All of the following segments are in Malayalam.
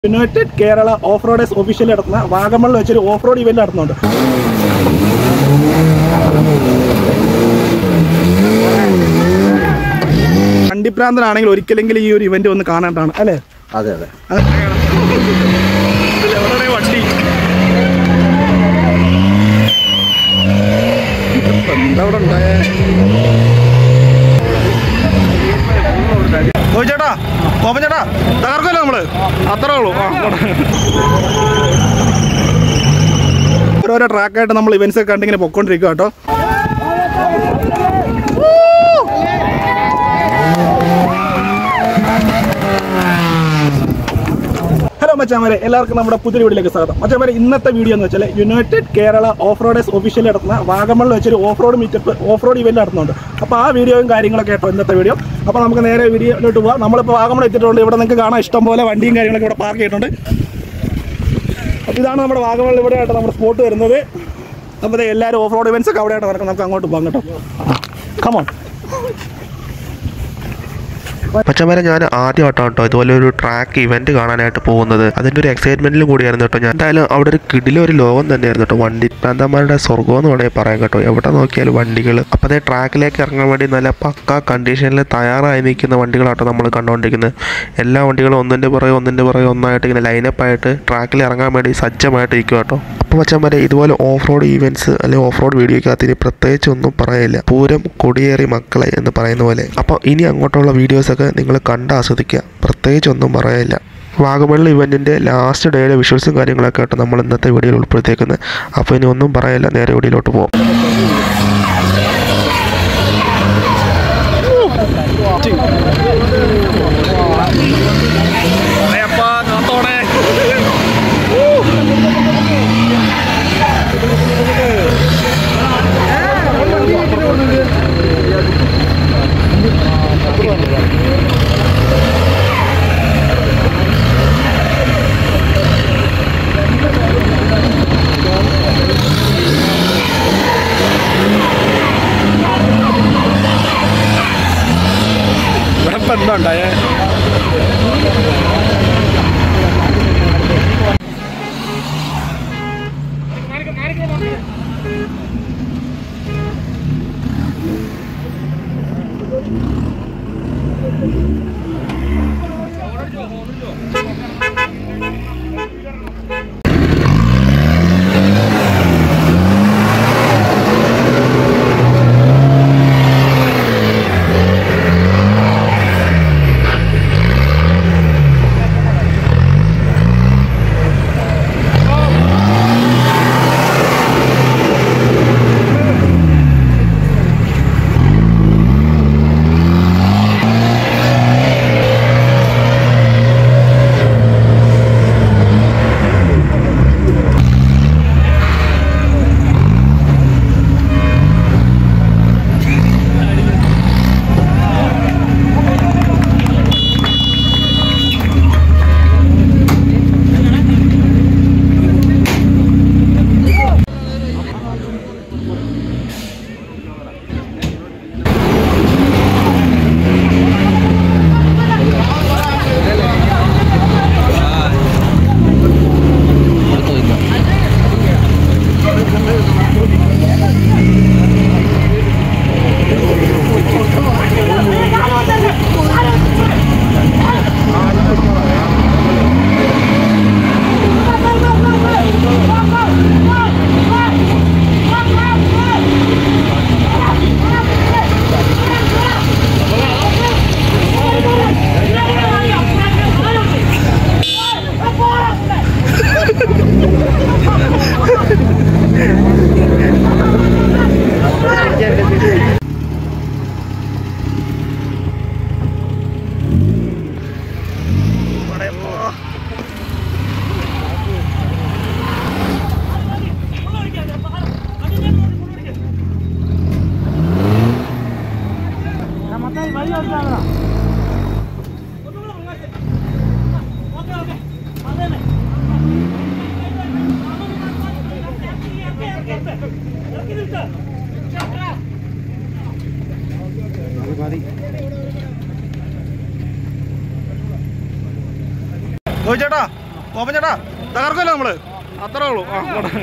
United Kerala off roaders official നടത്തുന്ന വാഗമണിൽ വെച്ചൊരു ഓഫ് റോഡ് ഇവന്റ് നടത്തുന്നുണ്ട് വണ്ടിപ്രാന്തനാണെങ്കിൽ ഒരിക്കലെങ്കിലും ഈ ഒരു ഇവന്റ് ഒന്ന് കാണേണ്ടതാണ് അല്ലേ അതെ അതെ അത് ഇതിലെവിടെയാണ് വണ്ടി ഇതിപ്പോ എന്താ ഇവിടെ ഉണ്ടായേ? ഓ ചേട്ടാ കോപ്പൻ ചേട്ടാ തകർക്കല്ലോ നമ്മള് അത്രേ ഉള്ളൂ ആ, ഇങ്ങോട്ട്. ഓരോരോ ട്രാക്കായിട്ട് നമ്മൾ ഇവന്റ്സ് ഒക്കെ കണ്ടിങ്ങനെ പൊക്കോണ്ടിരിക്കുക കേട്ടോ ഹലോ മച്ചാമാരെ എല്ലാവർക്കും നമ്മുടെ പുതിയ വീഡിയോയിലേക്ക് സ്വാഗതം മച്ചാമാരെ ഇന്നത്തെ വീഡിയോ എന്ന് വെച്ചാൽ united Kerala off roaders official നടത്തുന്ന വാഗമണിൽ വെച്ചൊരു off road meetup off road event നടത്തുന്നുണ്ട് അപ്പോൾ ആ വീഡിയോയും കാര്യങ്ങളൊക്കെ കേട്ടോ ഇന്നത്തെ വീഡിയോ അപ്പോൾ നമുക്ക് നേരെ വീഡിയോയിലോട്ട് പോവാം നമ്മളിപ്പോൾ വാഗമൺ എത്തിയിട്ടുണ്ട് ഇവിടെ നിങ്ങൾക്ക് കാണാൻ ഇഷ്ടം പോലെ വണ്ടിയും കാര്യങ്ങളൊക്കെ ഇവിടെ പാർക്ക് ചെയ്തിട്ടുണ്ട് അപ്പോൾ ഇതാണ് നമ്മുടെ വാഗമണിൽ ഇവിടെ ആയിട്ട് നമ്മുടെ സ്പോട്ട് വരുന്നത് അപ്പോൾ ദേ എല്ലാവരും ഓഫ് റോഡ് ഇവന്റ്സ് ഒക്കെ അവിടെ ആയിട്ട് നടക്കും നമുക്ക് അങ്ങോട്ട് പോകാം കേട്ടോ കമോൺ പച്ചമരം ഞാൻ ആദ്യമായിട്ടാണ് കേട്ടോ ഇതുപോലെ ഒരു ട്രാക്ക് ഇവന്റ് കാണാനായിട്ട് പോകുന്നത് അതിന്റെ ഒരു എക്സൈറ്റ്മെന്റിലും കൂടിയായിരുന്നു കേട്ടോ ഞാൻ എന്തായാലും അവിടെ ഒരു കിടിലെ ഒരു ലോകം തന്നെയായിരുന്നു കേട്ടോ വണ്ടി പ്രാന്തന്മാരുടെ സ്വർഗം എന്ന് വേണമെങ്കിൽ പറയാം കേട്ടോ എവിടെ നോക്കിയാലും വണ്ടികൾ അപ്പോൾ അതേ ട്രാക്കിലേക്ക് ഇറങ്ങാൻ വേണ്ടി നല്ല പക്ക കണ്ടീഷനിൽ തയ്യാറായി നിൽക്കുന്ന വണ്ടികളാട്ടോ നമ്മൾ കണ്ടുകൊണ്ടിരിക്കുന്നത് എല്ലാ വണ്ടികളും ഒന്നിൻ്റെ പുറകെ ഒന്നിൻ്റെ പുറകെ ഒന്നായിട്ട് ഇങ്ങനെ ലൈനപ്പ് ആയിട്ട് ട്രാക്കിൽ ഇറങ്ങാൻ വേണ്ടി സജ്ജമായിട്ട് ഇരിക്കും കേട്ടോ അപ്പോൾ മച്ചാൻ ഇതുപോലെ ഓഫ് റോഡ് ഈവൻറ്റ്സ് അല്ലെങ്കിൽ ഓഫ് റോഡ് വീഡിയോക്കകത്ത് ഇനി പ്രത്യേകിച്ച് ഒന്നും പറയില്ല പൂരം കൊടിയേറി മക്കളെ എന്ന് പറയുന്ന പോലെ അപ്പോൾ ഇനി അങ്ങോട്ടുള്ള വീഡിയോസൊക്കെ നിങ്ങൾ കണ്ട് ആസ്വദിക്കുക പ്രത്യേകിച്ച് ഒന്നും പറയില്ല വാഗമണിൽ ഇവൻറ്റിൻ്റെ ലാസ്റ്റ് ഡേയുടെ വിഷ്വൽസും കാര്യങ്ങളൊക്കെ ആയിട്ട് നമ്മൾ ഇന്നത്തെ വീഡിയോയിൽ ഉൾപ്പെടുത്തിയേക്കുന്നത് അപ്പോൾ ഇനി ഒന്നും പറയില്ല നേരെ വീഡിയോയിലോട്ട് പോകാം അയ്യപ്പാ നോത്തോടെ ഇവിടെ ഇപ്പൊ എന്താ ഉണ്ടായേ ഓ ചേട്ടാ കോപ്പൻ ചേട്ടാ തകർക്കല്ലോ നമ്മള് അത്രേ ഉള്ളൂ ആ അങ്ങോട്ട്.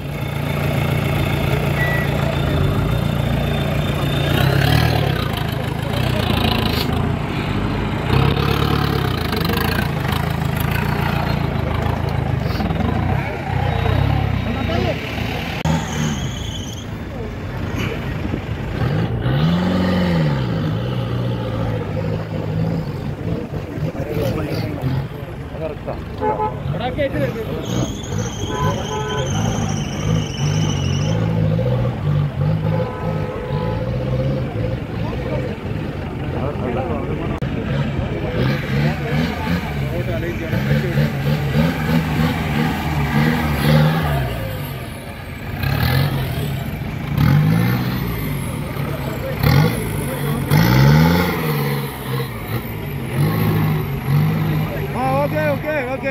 ആ ഓക്കെ ഓക്കെ ഓക്കെ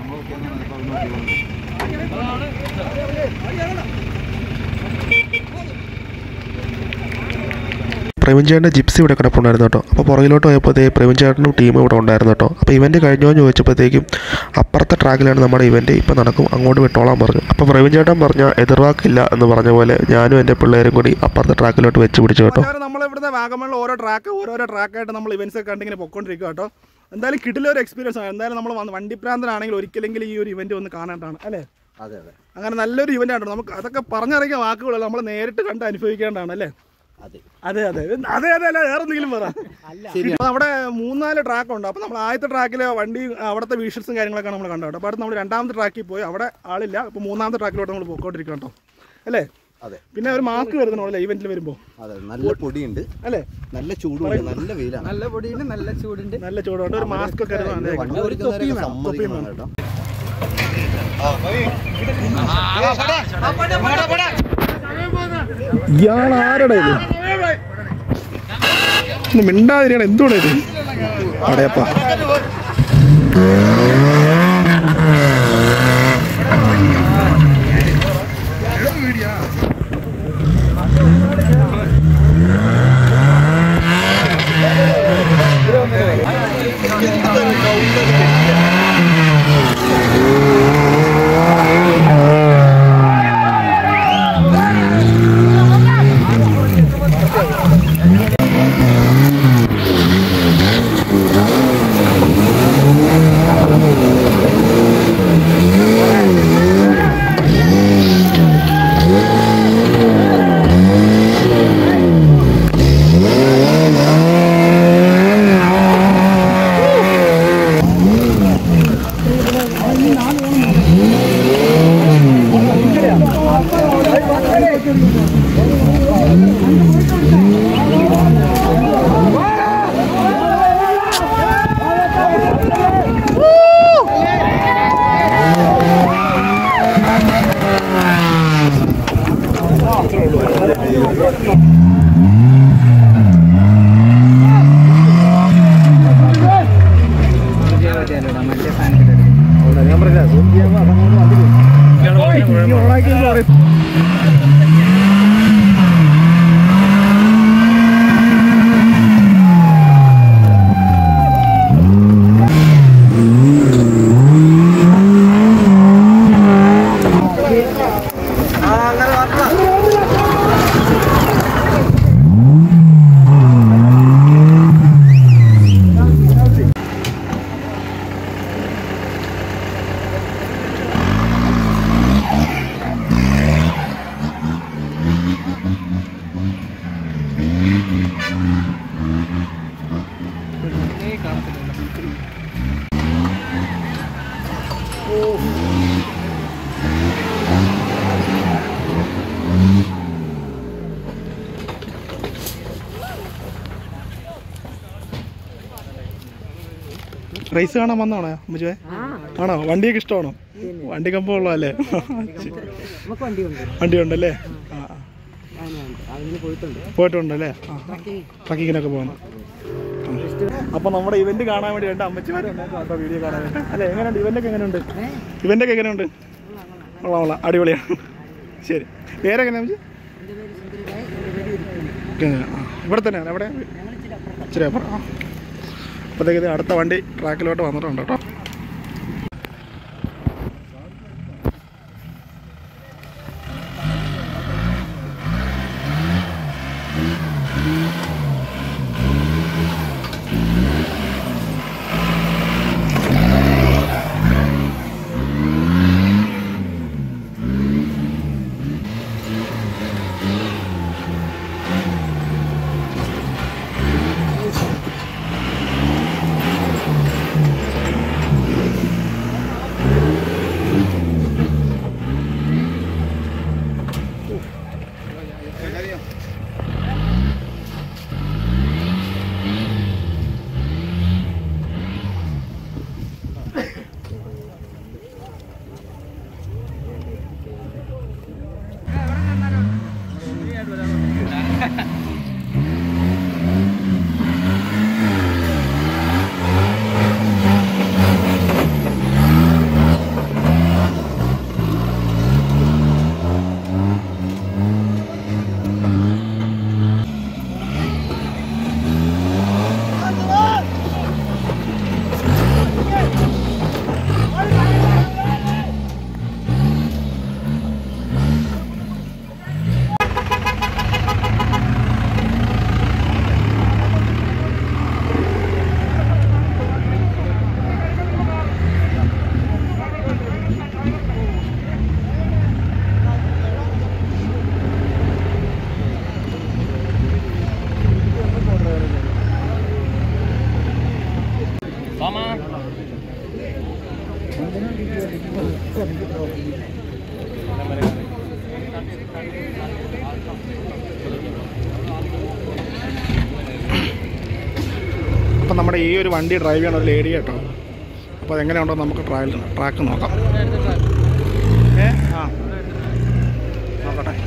പ്രവീൺ ചേട്ടൻ്റെ ജിപ്സി ഇവിടെ കിടപ്പുണ്ടായിരുന്നു കേട്ടോ അപ്പോൾ പുറകിലോട്ട് പോയപ്പോഴത്തേ പ്രവീൺ ചേട്ടനും ടീം ഇവിടെ ഉണ്ടായിരുന്നു കേട്ടോ അപ്പോൾ ഇവൻറ്റ് കഴിഞ്ഞോ എന്ന് ചോദിച്ചപ്പോഴത്തേക്കും അപ്പുറത്തെ ട്രാക്കിലാണ് നമ്മുടെ ഇവൻറ്റ് ഇപ്പോൾ നടക്കും അങ്ങോട്ട് വിട്ടോളാൻ പറഞ്ഞു അപ്പോൾ പ്രവീൺ ചേട്ടൻ പറഞ്ഞ എതിർവാക്കില്ല എന്ന് പറഞ്ഞ പോലെ ഞാനും എൻ്റെ പിള്ളേരും കൂടി അപ്പുറത്തെ ട്രാക്കിലോട്ട് വെച്ച് പിടിച്ചു കേട്ടോ നമ്മൾ ഇവിടുന്ന് വാഗമണിൽ ഓരോ ട്രാക്ക് ഓരോരോ ട്രാക്കായിട്ട് നമ്മൾ ഇവന്റ്സ് ഒക്കെ കണ്ടിങ്ങനെ പൊക്കോണ്ടിരിക്കുക കേട്ടോ എന്തായാലും കിട്ടിലൊരു എക്സ്പീരിയൻസ് ആണ് എന്തായാലും നമ്മൾ വന്ന് വണ്ടിപ്രാന്തനാണെങ്കിൽ ഒരിക്കലെങ്കിലും ഈ ഒരു ഇവന്റ് ഒന്ന് കാണേണ്ടതാണ് അല്ലേ അതെ അതെ അങ്ങനെ നല്ലൊരു ഇവന്റ് ആണ് നമുക്ക് അതൊക്കെ പറഞ്ഞറിയിക്കാൻ വാക്കുകളല്ല നമ്മൾ നേരിട്ട് കണ്ട് അനുഭവിക്കേണ്ടതാണ് അല്ലേ അതെ അതെ അതെ അതെ അതെ അല്ല വേറെ എന്തെങ്കിലും പറ അപ്പൊ അവിടെ മൂന്നാല് ട്രാക്ക് ഉണ്ട് അപ്പൊ നമ്മൾ ആദ്യത്തെ ട്രാക്കിൽ വണ്ടി അവിടുത്തെ വിഷ്വൽസും കാര്യങ്ങളൊക്കെ നമ്മൾ കണ്ടു കേട്ടോ അപ്പോൾ അടുത്ത് നമ്മൾ രണ്ടാമത്തെ ട്രാക്കിൽ പോയി അവിടെ ആളില്ല അപ്പോൾ മൂന്നാമത്തെ ട്രാക്കിലോട്ട് നമ്മൾ പോയിക്കൊണ്ടിരിക്കുക കേട്ടോ അല്ലേ അതെ പിന്നെ ഒരു മാസ്ക് വരുന്നുണ്ടല്ലേ ഇവന്റിൽ വരുമ്പോൾ അതെ നല്ല പൊടിയുണ്ട് അല്ലേ നല്ല ചൂടുണ്ട് നല്ല വെയിലാണ് നല്ല പൊടിയുണ്ട് നല്ല ചൂടുണ്ട് നല്ല ചൂടുണ്ട് ഒരു മാസ്ക് ഒക്കെ കരുതാൻ വണ്ടി ഓടിക്കുന്നവരൊക്കെ സമ്മതിക്കണം കേട്ടോ ഇയാൾ ആരുടെ ഇത് ഒന്ന് മിണ്ടാതിരിക്കണം എന്തുകൂടെ ഇത് അടയപ്പാ മറ്റേ സാധനത്തിലെടുക്കും റേസ് കാണാൻ വന്നാണോ അമ്മച്ചേ ആണോ വണ്ടിയൊക്കെ ഇഷ്ടമാണോ വണ്ടി കമ്പം ഉള്ളതല്ലേ നമുക്ക് വണ്ടിയുണ്ട് വണ്ടി ഉണ്ടല്ലേ ആ ആ. ഞാനുണ്ട് അതിന് പോയിട്ടുണ്ട് പോയിട്ടുണ്ടല്ലേ ആ ട്രക്കിങ്ങിനൊക്കെ പോകുന്നു അപ്പൊ നമ്മുടെ ഇവന്റ് കാണാൻ വേണ്ടി രണ്ട് അമ്മച്ചിമാരുണ്ടായിരുന്നു വീഡിയോ കാണാൻ വേണ്ടി അല്ലെ എങ്ങനെയുണ്ട് ഇവന്റ് ഒക്കെ എങ്ങനെയുണ്ട് ഇവന്റ് ഒക്കെ എങ്ങനെയുണ്ട് കൊള്ളാം കൊള്ളാം അടിപൊളിയാണ് ശരി പേരെങ്ങനെയാ അമ്മച്ചി എൻ്റെ പേര് സുന്ദരിബായ് എൻ്റെ പേര് ഇരിക്കുന്നു ആ, ഇവിടെ തന്നെയാണ് എവിടെ ഞങ്ങൾ ചില അപ്പുറം ഇച്ചിരി അപ്പുറം ആ അപ്പോഴത്തേക്ക് അടുത്ത വണ്ടി ട്രാക്കിലോട്ട് വന്നിട്ടുണ്ട് കേട്ടോ അപ്പം നമ്മുടെ ഈ ഒരു വണ്ടി ഡ്രൈവ് ചെയ്യണ ഒരു ലേഡി കേട്ടോ അപ്പോൾ അതെങ്ങനെയുണ്ടോ നമുക്ക് ട്രയൽ ട്രാക്ക് നോക്കാം ഏ ആ നോക്കട്ടെ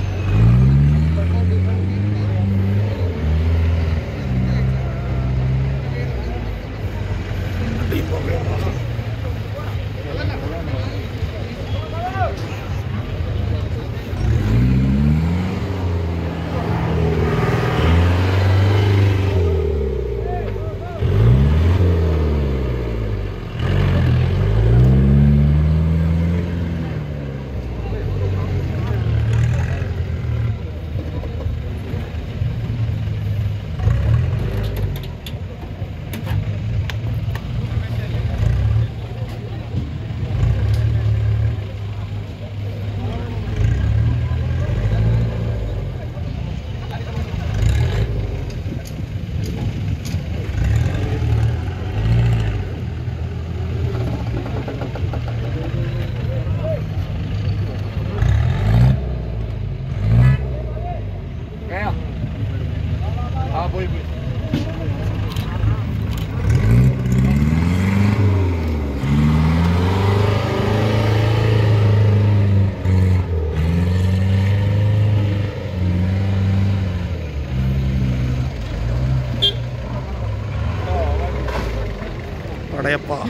പടയപ്പ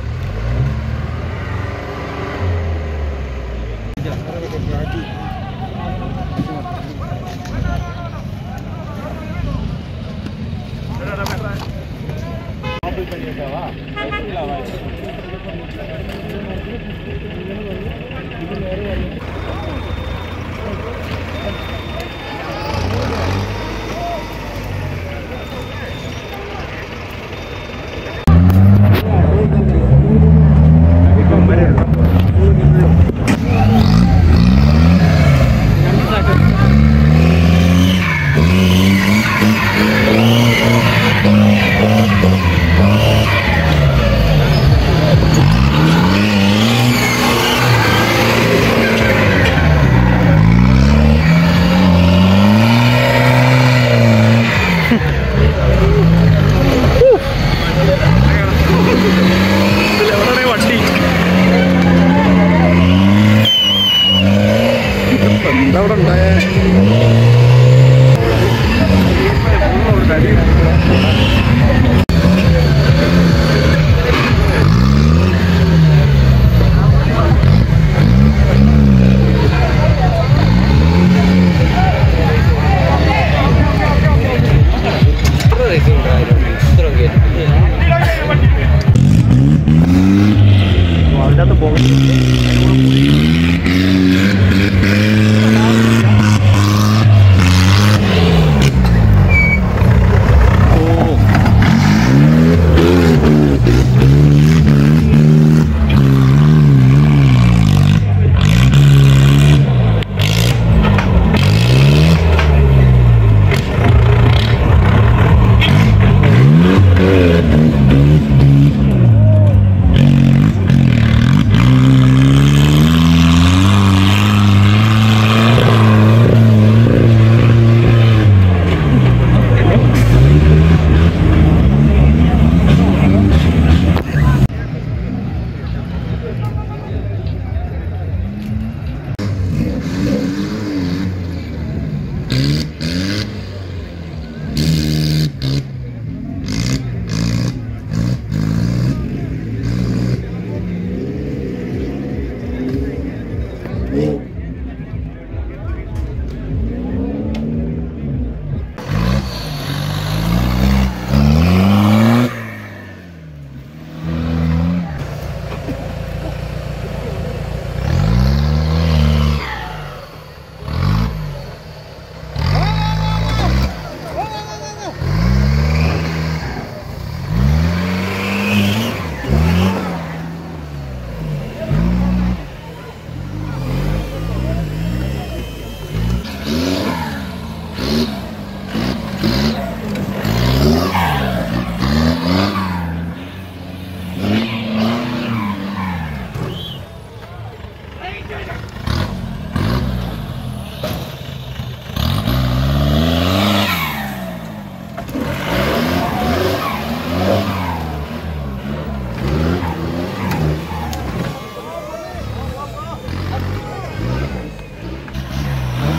എവിടെ വണ്ടി എന്താ അവിടെ ഉണ്ടായേ അതിനകത്ത് പോകും ആ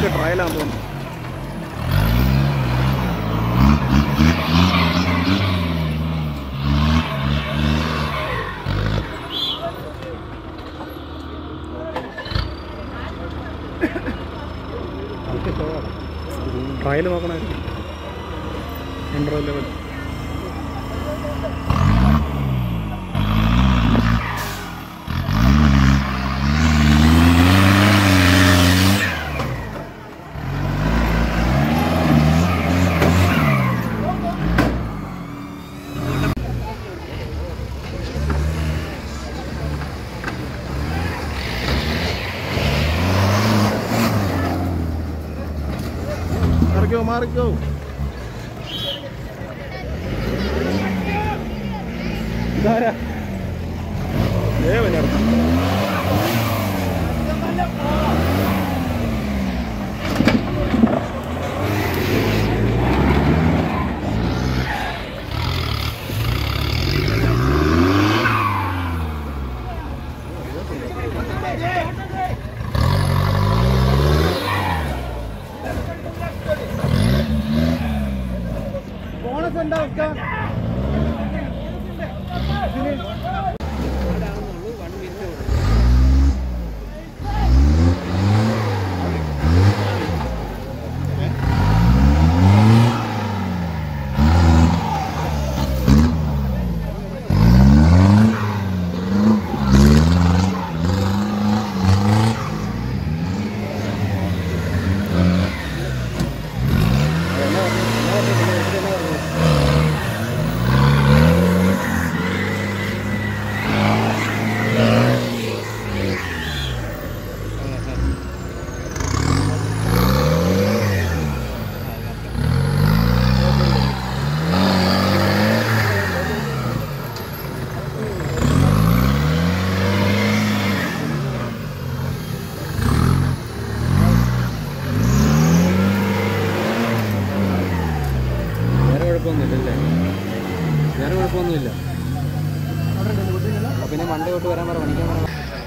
ഇതൊക്കെ ട്രയലാന്ന് തോന്നുന്നു ട്രയൽ നോക്കണമായിരിക്കും ഇൻട്രോ ലെവൽ മാറിക്കോ മാറിക്കോ ഇതാരാ ഏ വലിയ വേറെ കുഴപ്പമൊന്നുമില്ലല്ലേ വേറെ കുഴപ്പമൊന്നുമില്ല അപ്പൊ പിന്നെ മണ്ടേ തൊട്ട് വരാൻ പറ പണിക്കാൻ പറ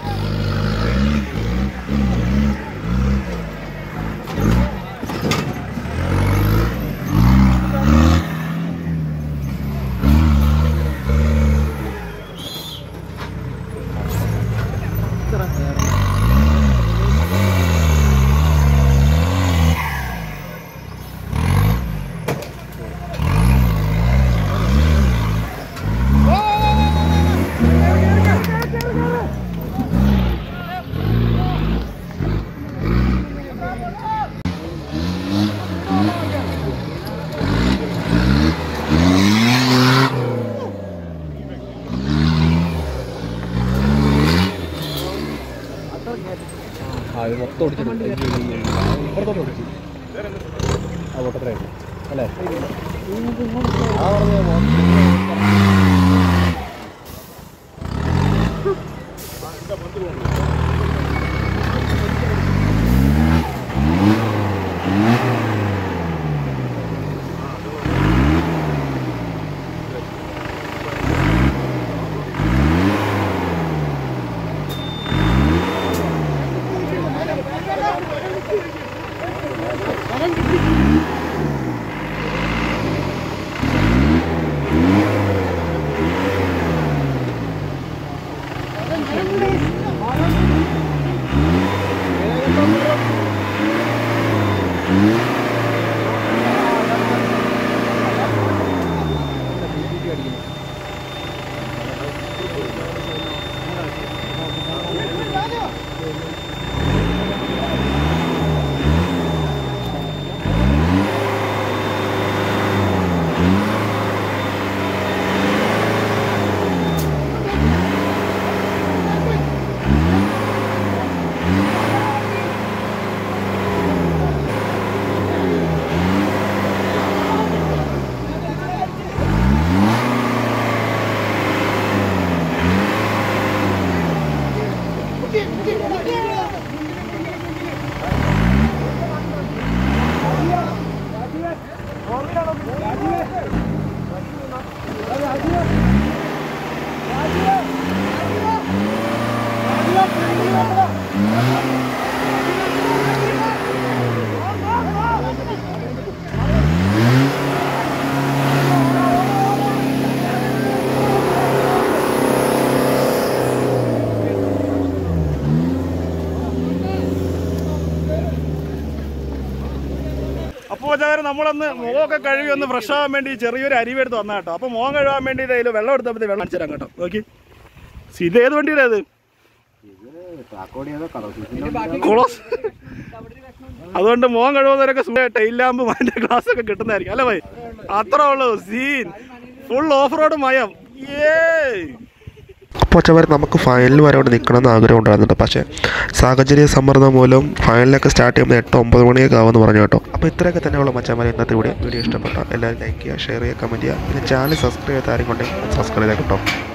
ആ ഇത് മൊത്തം ഓടിച്ചിട്ടുണ്ട് ഇപ്പുറത്തോട്ട് ഓടിച്ചു ആ പൊട്ടത്രയായിട്ട് അല്ലേ ആ പറഞ്ഞ മച്ചാരെ നമ്മളൊന്ന് മുഖമൊക്കെ കഴുകി ഒന്ന് ഫ്രഷ് ആവാൻ വേണ്ടി ചെറിയൊരു അരിവ് എടുത്ത് വന്ന കേട്ടോ അപ്പൊ മുഖം കഴുകാൻ വേണ്ടി ഇതിൽ വെള്ളം എടുത്തപ്പോൾ വെള്ളം അടിച്ചു തരാം കേട്ടോ നോക്കി ഇത് ഏത് വണ്ടിയുടെ അത് കൊളോസ് അതുകൊണ്ട് മോൻ കഴിവുന്നവരൊക്കെ ടൈൽ ലാമ്പ് അതിന്റെ ഗ്ലാസ് ഒക്കെ കിട്ടുന്നതായിരിക്കും അല്ലേ ഭായി അത്ര ഉള്ളൂ സീൻ ഫുൾ ഓഫ് റോഡ് മയം ഏ അപ്പോൾ അച്ഛന്മാർ നമുക്ക് ഫൈനൽ വരെ അവിടെ നിൽക്കണമെന്ന് ആഗ്രഹം ഉണ്ടായിരുന്നുണ്ട് പക്ഷേ സാഹചര്യ സമ്മർദ്ദം മൂലം ഫൈനലൊക്കെ സ്റ്റാർട്ട് ചെയ്യുമ്പോൾ എട്ട് ഒമ്പത് മണിയൊക്കെ ആവുമെന്ന് പറഞ്ഞു കേട്ടോ അപ്പോൾ ഇത്രയൊക്കെ തന്നെയുള്ള മച്ചന്മാരെ ഇന്നത്തെ വീഡിയോ വീഡിയോ ഇഷ്ടപ്പെട്ട എല്ലാവരും ലൈക്ക് ചെയ്യുക ഷെയർ ചെയ്യുക കമൻറ്റ് ചെയ്യുക പിന്നെ ചാനൽ സബ്സ്ക്രൈബ് ചെയ്ത ആരും കൊണ്ടെങ്കിൽ സബ്സ്ക്രൈബ് ചെയ്താൽ കേട്ടോ